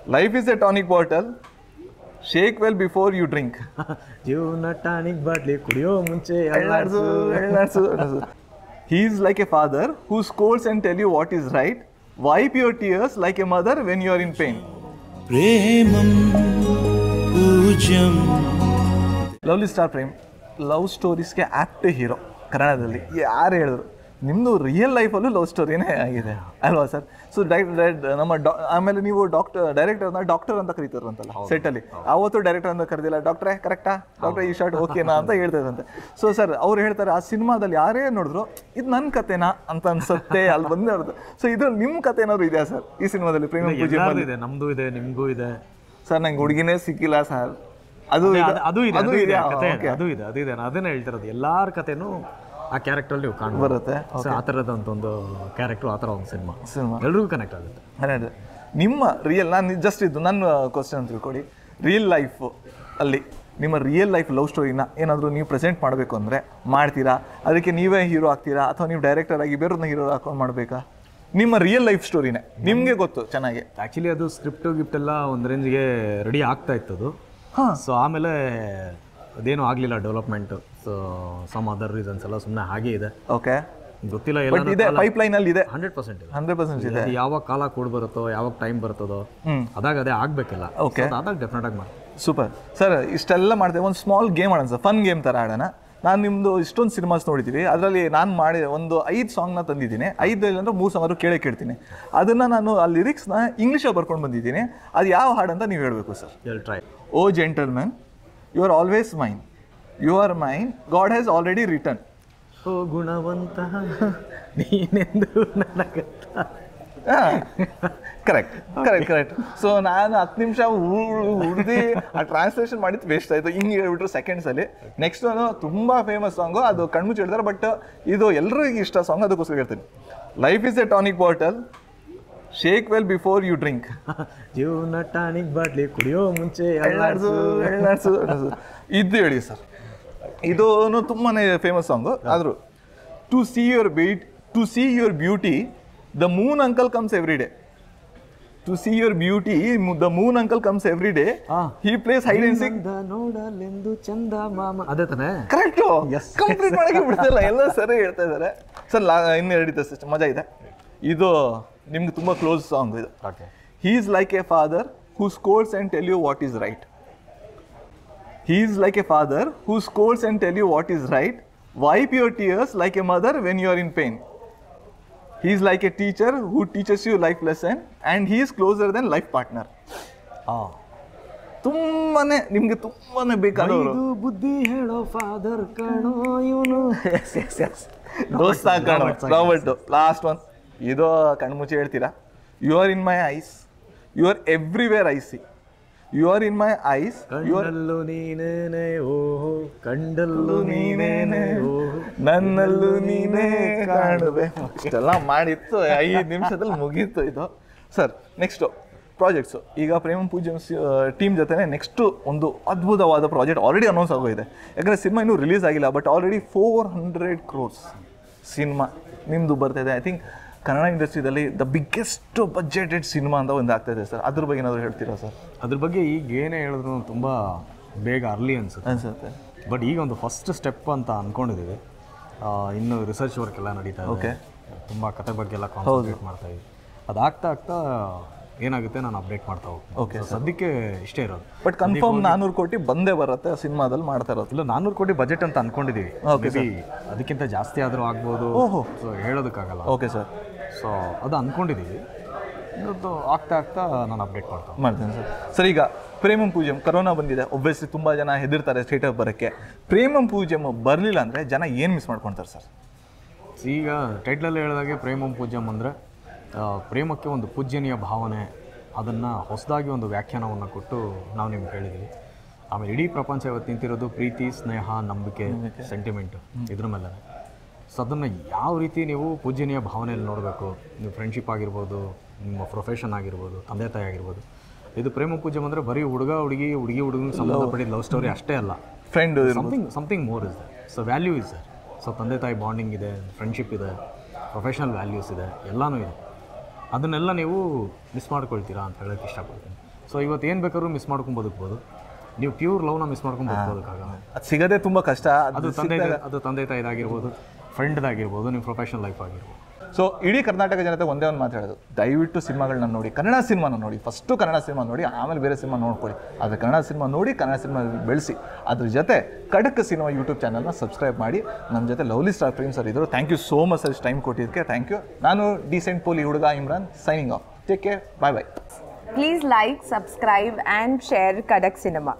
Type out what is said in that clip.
Life is a tonic bottle shake well before you drink ಜೀವನ tonic ಬಾಟ್ಲಿ ಕುಡಿಯೋ ಮುಂಚೆ He is like a father who scolds and tell you what is right. Wipe your tears like a mother when you are in pain. Premam Poojyam lovely star Prem love ಸ್ಟೋರೀಸ್ಗೆ apt hero ಕನ್ನಡದಲ್ಲಿ ಯಾರು ಹೇಳಿದ್ರು ನಿಮ್ಮದು real ಲೈಫಲ್ಲೂ love ಸ್ಟೋರಿನೇ ಆಗಿದೆ ಅಲ್ವಾ sir so direct ನಮ್ಮ ಡಾ ಆಮೇಲೆ ನೀವು ಡಾಕ್ಟರ್ ಡೈರೆಕ್ಟರ್ನ ಡಾಕ್ಟರ್ ಅಂತ ಕರೀತಾರಂತಲ್ಲ ಸೆಟ್ಟಲ್ಲಿ ಅವತ್ತು ಡೈರೆಕ್ಟರ್ ಅಂತ ಕರೆದಿಲ್ಲ ಡಾಕ್ಟ್ರೇ ಕರೆಕ್ಟಾ ಡಾಕ್ಟರ್ ಈ ಶಾರ್ಟ್ ಓಕೆನಾ ಅಂತ ಹೇಳ್ತಾರಂತೆ ಸೊ ಸರ್ ಅವ್ರು ಹೇಳ್ತಾರೆ ಆ ಸಿನಿಮಾದಲ್ಲಿ ಯಾರೇ ನೋಡಿದ್ರು ಇದು ನನ್ನ ಕತೆನಾ ಅಂತ ಅನ್ಸುತ್ತೆ ಅಲ್ಲಿ ಬಂದೇ ಅವ್ರದ್ದು ಸೊ ಇದ್ರಲ್ಲಿ ನಿಮ್ಮ ಕತೆ ಏನಾದ್ರು ಇದೆಯಾ ಸರ್ ಈ ಸಿನಿಮಾದಲ್ಲಿ ಪ್ರೇಮ ಪೂಜೆ ಎಲ್ಲಾರ್ದು ಇದೆ ನಮ್ದು ಇದೆ ನಿಮ್ಗೂ ಇದೆ ಸರ್ ನಂಗೆ ಹುಡುಗಿನೇ ಸಿಕ್ಕಿಲ್ಲ ಸರ್ ಅದು ಅದೇ, ಇದೆ- ಅದು- ಅದು ಇದೆ ಅದು ಇದೆ ಇದೆಯಾ? ಕತೆ ಇದೆ, Okay. ಅದು ಇದೆ ಅದು ಇದೆ ನಾನು ಅದನ್ನೇ ಹೇಳ್ತಿರೋದು ಎಲ್ಲಾರ ಕತೆನೂ ಆ ಕ್ಯಾರೆಕ್ಟರ್ ನೀವು ಕಾಣ್ಬೋದು ಬರುತ್ತೆ ಸೊ ಆ ಥರದಂತ ಒಂದು ಕ್ಯಾರೆಕ್ಟರ್ ಆ ಥರ ಒಂದು ಸಿನಿಮಾ ಸಿನಿಮಾ ಎಲ್ರಿಗೂ ಕನೆಕ್ಟ್ ಆಗುತ್ತೆ ಅದೇ ನಿಮ್ಮ ರಿಯಲ್ ನಾನು ಜಸ್ಟ್ ಇದು ನನ್ನ ಕ್ವಶನ್ ಅಂತ ತಿಳ್ಕೊಡಿ ರಿಯಲ್ ಲೈಫ್ ಅಲ್ಲಿ ನಿಮ್ಮ ರಿಯಲ್ ಲೈಫ್ ಲವ್ ಸ್ಟೋರಿನ ಏನಾದರೂ ನೀವು ಪ್ರೆಸೆಂಟ್ ಮಾಡಬೇಕು ಅಂದರೆ ಮಾಡ್ತೀರಾ ಅದಕ್ಕೆ ನೀವೇ ಹೀರೋ ಆಗ್ತೀರಾ ಅಥವಾ ನೀವು ಡೈರೆಕ್ಟರ್ ಆಗಿ ಬೇರೆಯವ್ರನ್ನ ಹೀರೋ ಹಾಕೊಂಡು ಮಾಡಬೇಕಾ ನಿಮ್ಮ ರಿಯಲ್ ಲೈಫ್ ಸ್ಟೋರಿನೇ ನಿಮಗೆ ಗೊತ್ತು ಚೆನ್ನಾಗಿ ಆ್ಯಕ್ಚುಲಿ ಅದು ಸ್ಕ್ರಿಪ್ಟು ಗಿಫ್ಟ್ ಎಲ್ಲ ಒಂದು ರೇಂಜ್ಗೆ ರೆಡಿ ಆಗ್ತಾ ಇತ್ತು ಅದು ಸೊ ಆಮೇಲೆ ಅದೇನು ಆಗಲಿಲ್ಲ development so some other reasons ಎಲ್ಲ ಸುಮ್ಮನೆ ಹಾಗೆ ಇದೆ ಓಕೆ ಗೊತ್ತಿಲ್ಲ ಬಟ್ ಎಲ್ಲ ಇದೆ ಪೈಪ್ ಲೈನಲ್ಲಿ ಇದೆ ಹಂಡ್ರೆಡ್ ಪರ್ಸೆಂಟ್ ಇದೆ ಹಂಡ್ರೆಡ್ ಪರ್ಸೆಂಟ್ ಇದೆ ಅದು ಯಾವಾಗ ಕಾಲ ಕೂಡ್ ಬರುತ್ತೋ ಯಾವಾಗ ಟೈಮ್ ಬರ್ತದೋ ಅದಾಗ ಅದೇ ಆಗ್ಬೇಕಲ್ಲ Okay. So ಅದಾಗ ಡೆಫಿನೆಟ್ ಆಗಿ ಮಾಡಿ ಸೂಪರ್ ಸರ್ ಇಷ್ಟೆಲ್ಲ ಮಾಡ್ತೇವೆ ಒಂದು ಸ್ಮಾಲ್ ಗೇಮ್ ಆಡೋಣ ಸರ್ ಫನ್ ಗೇಮ್ ಥರ ಆಡೋಣ ನಾನು ನಿಮ್ಮದು ಇಷ್ಟೊಂದು ಸಿನಿಮಾಸ್ ನೋಡಿದ್ದೀವಿ ಅದರಲ್ಲಿ ನಾನು ಮಾಡಿ ಒಂದು ಐದು ಸಾಂಗ್ನ ತಂದಿದ್ದೀನಿ ಐದು ಅಂದರೆ ಮೂರು ಸಾಂಗ್ ಆದ್ರೂ ಕೇಳೇ ಕೇಳ್ತೀನಿ ಅದನ್ನು ನಾನು ಆ ಲಿರಿಕ್ಸ್ನ ಇಂಗ್ಲೀಷಲ್ಲಿ ಬರ್ಕೊಂಡು ಬಂದಿದ್ದೀನಿ ಅದು ಯಾವ ಹಾಡು ಅಂತ ನೀವು ಹೇಳಬೇಕು ಸರ್ ಎಲ್ಲಿ try oh gentleman you are always mine you are mine God has already return ಓ ಗುಣವಂತ ನೀನೆಂದು ನನಗತ್ತ ಕರೆಕ್ಟ್ ಕರೆಕ್ಟ್ ಕರೆಕ್ಟ್ ಸೊ ನಾನು ಹತ್ತು ನಿಮಿಷ ಉಡ್ದು ಆ ಟ್ರಾನ್ಸ್ಲೇಷನ್ ಮಾಡಿದ್ದು ವೇಸ್ಟ್ ಆಯಿತು ಹಿಂಗೆ ಹೇಳ್ಬಿಟ್ರು ಸೆಕೆಂಡ್ಸಲ್ಲಿ ನೆಕ್ಸ್ಟ್ ನಾನು ತುಂಬ ಫೇಮಸ್ ಸಾಂಗು ಅದು ಕಣ್ಮುಚ್ಚಿ ಹೇಳ್ತಾರೆ ಬಟ್ ಇದು ಎಲ್ರಿಗೂ ಇಷ್ಟ ಸಾಂಗ್ ಅದಕ್ಕೋಸ್ಕರ ಹೇಳ್ತೀನಿ life is a tonic bottle shake well before you drink ಜೀವನ ಟಾನಿಕ್ ಬಾಟ್ಲಿ ಕುಡಿಯೋ ಮುಂಚೆ ಎಳ್ಳಾಡ್ಸು ಎಳ್ಳಾಡ್ಸು ಎಳ್ಳಾಡ್ಸು. ಇದು ಹೇಳಿ ಸರ್ ಇದು ತುಂಬಾ ಫೇಮಸ್ ಸಾಂಗು ಆದರೂ to see your beat to see your beauty the moon uncle comes every day to see your beauty the moon uncle comes every day ಆ. He plays hide and seek ಚಂದ ನೋಡಲೆಂದು ಚಂದ ಮಾಮ ಅದೇ ತಾನೇ correct complete ಮಾಡಕ್ಕೆ ಬಿಡ್ತಿಲ್ಲ ಎಲ್ಲ ಸರಿ ಹೇಳ್ತಾ ಇದ್ದಾರೆ ಸರ್ ಲಾ ಇನ್ನು ಎರಡು ಸಿಸ್ಟಮ್ ಮಜಾ ಇದೆ ಇದು ನಿಮ್ಗೆ ತುಂಬ ಕ್ಲೋಸ್ ಸಾಂಗ್ ಇದು okay He is like a father who scolds and tell you what is right. He is like a father who scolds and tell you what is right. Wipe your tears like a mother when you are in pain. He is like a teacher who teaches you life lesson and he is closer than life partner. ಹಾಂ ತುಂಬಾನೇ ನಿಮ್ಗೆ ತುಂಬಾನೇ ಬೇಕಾದವರು ಇದು ಬುದ್ಧಿ ಹೇಳೋ father ಕಣೋ ಇವನು ದೋಸ್ತ Robert Science. Robert last one ಇದು ಕಣ್ಮುಚ್ಚಿ ಹೇಳ್ತೀರಾ you are in my eyes you are everywhere I see you are in my eyes you are ಕಣ್ಣಲ್ಲೂ ನೀನೇನೆ ಓಹೋ ಕಂಡಲ್ಲೂ ನೀನೇನೆ ಓಹೋ ನನ್ನಲ್ಲೂ ನೀನೇ ಕಾಣುವೆ ಇಷ್ಟೆಲ್ಲ ಮಾಡಿತ್ತು ಐದು ನಿಮಿಷದಲ್ಲಿ ಮುಗೀತು ಇದು ಸರ್ ನೆಕ್ಸ್ಟು ಪ್ರಾಜೆಕ್ಟ್ಸು ಈಗ ಪ್ರೇಮ ಪೂಜೆ ಟೀಮ್ ಜೊತೆ ನೆಕ್ಸ್ಟು ಒಂದು ಅದ್ಭುತವಾದ ಪ್ರಾಜೆಕ್ಟ್ ಆಲ್ರೆಡಿ ಅನೌನ್ಸ್ ಆಗೋಗಿದೆ ಯಾಕಂದರೆ ಸಿನಿಮಾ ಇನ್ನೂ ರಿಲೀಸ್ ಆಗಿಲ್ಲ but already four hundred crores ಸಿನಿಮಾ ನಿಮ್ಮದು ಬರ್ತಾಯಿದೆ ಐ ಥಿಂಕ್ ಕನ್ನಡ ಇಂಡಸ್ಟ್ರಿದಲ್ಲಿ ದ ಬಿಗ್ಗೆಸ್ಟ್ ಬಜೆಟೆಡ್ ಸಿನಿಮಾ ಅಂತ ಒಂದು ಆಗ್ತಾಯಿದೆ ಸರ್ ಅದ್ರ ಬಗ್ಗೆ ಏನಾದರೂ ಹೇಳ್ತೀರಾ ಸರ್ ಅದ್ರ ಬಗ್ಗೆ ಈಗ ಏನೇ ಹೇಳಿದ್ರು ತುಂಬ ಬೇಗ ಅರ್ಲಿ ಅನ್ಸುತ್ತೆ ಅನ್ಸುತ್ತೆ ಬಟ್ ಈಗ ಒಂದು ಫಸ್ಟ್ ಸ್ಟೆಪ್ ಅಂತ ಅಂದ್ಕೊಂಡಿದ್ದೀವಿ ಆ, ಇನ್ನು ರಿಸರ್ಚ್ ವರ್ಕ್ ಎಲ್ಲ ನಡೀತಾ ಇದೆ Okay. ತುಂಬ ಕತೆ ಬಗ್ಗೆ ಎಲ್ಲ ಕಾನ್ಸಂಟ್ರೇಟ್ ಮಾಡ್ತಾ ಇದ್ದೀವಿ ಅದಾಗ್ತಾ ಆಗ್ತಾ ಏನಾಗುತ್ತೆ ನಾನು ಅಪ್ಡೇಟ್ ಮಾಡ್ತಾ ಹೋಗ್ತೀನಿ Okay, So, ಸದ್ಯಕ್ಕೆ ಇಷ್ಟೇ ಇರೋದು ಬಟ್ ಕನ್ಫರ್ಮ್ ನಾನ್ನೂರು ಕೋಟಿ ಬಂದೇ ಬರುತ್ತೆ ಸಿನಿಮಾದಲ್ಲಿ ಮಾಡ್ತಾ ಇರೋದು ಇಲ್ಲ ನಾನ್ನೂರು ಕೋಟಿ ಬಜೆಟ್ ಅಂತ ಅನ್ಕೊಂಡಿದ್ದೀವಿ Okay, Maybe ಅದಕ್ಕಿಂತ ಜಾಸ್ತಿ ಆದರೂ ಆಗ್ಬೋದು ಓಹೋ. ಸೊ ಹೇಳೋದಕ್ಕಾಗಲ್ಲ ಓಕೆ ಸರ್ ಸೊ ಅದು ಅಂದ್ಕೊಂಡಿದ್ದೀವಿ ಇವತ್ತು ಆಗ್ತಾ ಆಗ್ತಾ ನಾನು ಅಪ್ಡೇಟ್ ಮಾಡ್ತಾ ಹೋಗ್ತೀನಿ. ಮಾಡ್ತೀನಿ ಸರ್ ಸರ್ ಈಗ ಪ್ರೇಮಂ ಪೂಜೆಮ್ ಕರೋನಾ ಬಂದಿದೆ ಒಬ್ವಿಯಸ್ಲಿ ತುಂಬ ಜನ ಹೆದರ್ತಾರೆ ಸ್ಟೇಟಪ್ ಬರೋಕ್ಕೆ ಪ್ರೇಮಂ ಪೂಜೆಮ್ ಬರಲಿಲ್ಲ ಅಂದರೆ ಜನ ಏನು ಮಿಸ್ ಮಾಡ್ಕೊಳ್ತಾರೆ ಸರ್ ಈಗ ಟೈಟ್ಲಲ್ಲಿ ಹೇಳಿದಾಗೆ ಪ್ರೇಮಂ ಪೂಜ್ಯಂ ಅಂದರೆ ಪ್ರೇಮಕ್ಕೆ ಒಂದು ಪೂಜ್ಯನೀಯ ಭಾವನೆ ಅದನ್ನು ಹೊಸದಾಗಿ ಒಂದು ವ್ಯಾಖ್ಯಾನವನ್ನು ಕೊಟ್ಟು ನಾವು ನಿಮ್ಗೆ ಹೇಳಿದ್ದೀವಿ ಆಮೇಲೆ ಇಡೀ ಪ್ರಪಂಚ ಇವತ್ತು ನಿಂತಿರೋದು ಪ್ರೀತಿ ಸ್ನೇಹ ನಂಬಿಕೆ ಸೆಂಟಿಮೆಂಟ್ ಇದ್ರ ಮೇಲೆ ಸೊ ಅದನ್ನು ಯಾವ ರೀತಿ ನೀವು ಪೂಜ್ಯನೀಯ ಭಾವನೆಯಲ್ಲಿ ನೋಡಬೇಕು ನೀವು ಫ್ರೆಂಡ್ಶಿಪ್ ಆಗಿರ್ಬೋದು ನಿಮ್ಮ ಪ್ರೊಫೆಷನ್ ಆಗಿರ್ಬೋದು ತಂದೆ ತಾಯಿ ಆಗಿರ್ಬೋದು ಇದು ಪ್ರೇಮ ಪೂಜ್ಯಂ ಅಂದರೆ ಬರೀ ಹುಡುಗ ಹುಡುಗಿ ಹುಡುಗಿ ಹುಡುಗನಿಗೆ ಸಂಬಂಧಪಟ್ಟಿದ ಲವ್ ಸ್ಟೋರಿ ಅಷ್ಟೇ ಅಲ್ಲ friend something something more is there so value is there so ತಂದೆ ತಾಯಿ ಬಾಂಡಿಂಗ್ ಇದೆ ಫ್ರೆಂಡ್ಶಿಪ್ ಇದೆ ಪ್ರೊಫೆಷನಲ್ ವ್ಯಾಲ್ಯೂಸ್ ಇದೆ ಎಲ್ಲನೂ ಇದೆ ಅದನ್ನೆಲ್ಲ ನೀವು ಮಿಸ್ ಮಾಡ್ಕೊಳ್ತೀರಾ ಅಂತ ಹೇಳೋಕ್ಕೆ ಇಷ್ಟಪಡ್ತೀನಿ ಸೊ ಇವತ್ತು ಏನು ಬೇಕಾದ್ರೂ ಮಿಸ್ ಮಾಡ್ಕೊಂಡು ಬದುಕ್ಬೋದು ನೀವು ಪ್ಯೂರ್ ಲವ್ನ ಮಿಸ್ ಮಾಡ್ಕೊಂಡು ಬದುಕೋದಕ್ಕಾಗಲ್ಲ ಅದು ಸಿಗೋದೇ ತುಂಬ ಕಷ್ಟ ಅದು ಅದು ತಂದೆ ಅದು ತಂದೆ ತಾಯಿದಾಗಿರ್ಬೋದು ಫ್ರೆಂಡ್ದಾಗಿರ್ಬೋದು ನಿಮ್ಮ ಪ್ರೊಫೆಷನಲ್ ಲೈಫ್ ಆಗಿರ್ಬೋದು ಸೊ ಇಡೀ ಕರ್ನಾಟಕ ಜನತೆ ಒಂದೇ ಒಂದು ಮಾತು ಹೇಳೋದು ದಯವಿಟ್ಟು ಸಿನಿಮಾಗಳನ್ನ ನೋಡಿ ಕನ್ನಡ ಸಿನಿಮಾನ ನೋಡಿ ಫಸ್ಟು ಕನ್ನಡ ಸಿನಿಮಾ ನೋಡಿ ಆಮೇಲೆ ಬೇರೆ ಸಿನಿಮಾ ನೋಡ್ಕೊಳ್ಳಿ ಆದರೆ ಕನ್ನಡ ಸಿನಿಮಾ ನೋಡಿ ಕನ್ನಡ ಸಿನಿಮಾ ಬೆಳೆಸಿ ಅದ್ರ ಜೊತೆ ಖಡಕ್ ಸಿನಿಮಾ ಯೂಟ್ಯೂಬ್ ಚಾನಲ್ನ ಸಬ್ಸ್ಕ್ರೈಬ್ ಮಾಡಿ ನಮ್ಮ ಜೊತೆ ಲವ್ಲಿ ಸ್ಟಾರ್ ಪ್ರೇಮ್ ಸರ್ ಇದ್ರು thank you so much sir time ಕೊಟ್ಟಿದ್ದಕ್ಕೆ ಥ್ಯಾಂಕ್ ಯು ನಾನು ಡೀಸೆಂಟ್ ಪೋಲಿ ಹುಡುಗ Imran signing off take care bye bye Please like, subscribe, and share Kadak Cinema.